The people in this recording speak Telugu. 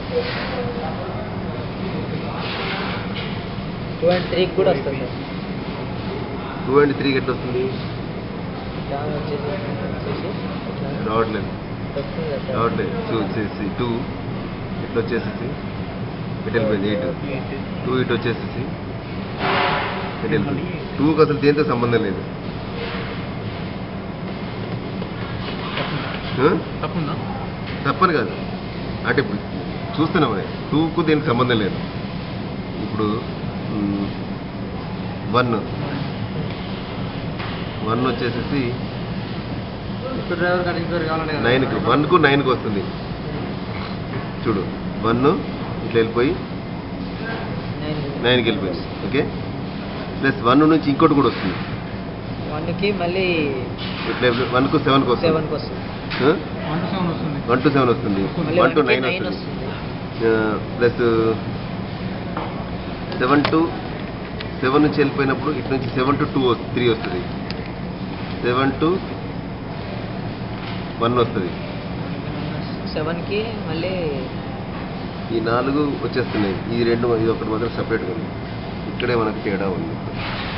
టూ అండ్ త్రీకి కూడా వస్తుంది సార్ టూ అండ్ త్రీకి ఎట్లా వస్తుంది దాని వచ్చేసి వచ్చేసి ఇట్లా రావట్లేదు వస్తుంది కదా సార్ రావట్లేదు టూ వచ్చేసి టూ ఇట్లా వచ్చేసేసి ఇటు వెళ్ళిపోయింది ఎయిట్ టూ ఇటు వచ్చేసేసి ఇటు వెళ్ళిపోయింది టూకి అసలు దేంతో సంబంధం లేదు ఆ? తప్పుందా తప్పని కాదు అంటే ఇప్పుడు చూస్తున్నాం టూకు దీనికి సంబంధం లేదు ఇప్పుడు వన్ వన్ వచ్చేసేసి ఇప్పుడు డ్రైవర్ గారు ఇంక్వైరీ కావాలంటే కదా. నైన్కి వన్కు నైన్కి వస్తుంది చూడు వన్ ఇట్లా వెళ్ళిపోయి నైన్ నైన్కి వెళ్ళిపోయింది ఓకే ప్లస్ వన్ నుంచి ఇంకోటి కూడా వస్తుంది వన్కి మళ్ళీ ఇట్లా వన్కు సెవెన్కి వస్తుంది సెవెన్కి వస్తుంది వన్ టు సెవెన్ వస్తుంది వన్ టు సెవెన్ వస్తుంది మళ్ళీ వన్ టు వన్కి నైన్ నైన్ వస్తుంది వస్తుంది ప్లస్ సెవెన్ టు సెవెన్ నుంచి వెళ్ళిపోయినప్పుడు ఇటు నుంచి సెవెన్ టు టూ త్రీ వస్తుంది సెవెన్ టు వన్ వస్తుంది సెవెన్కి మళ్ళీ ఈ నాలుగు వచ్చేస్తున్నాయి ఈ రెండు ఇది ఒకటి మాత్రం సపరేట్గా ఉంది ఇక్కడే మనకు తేడా ఉంది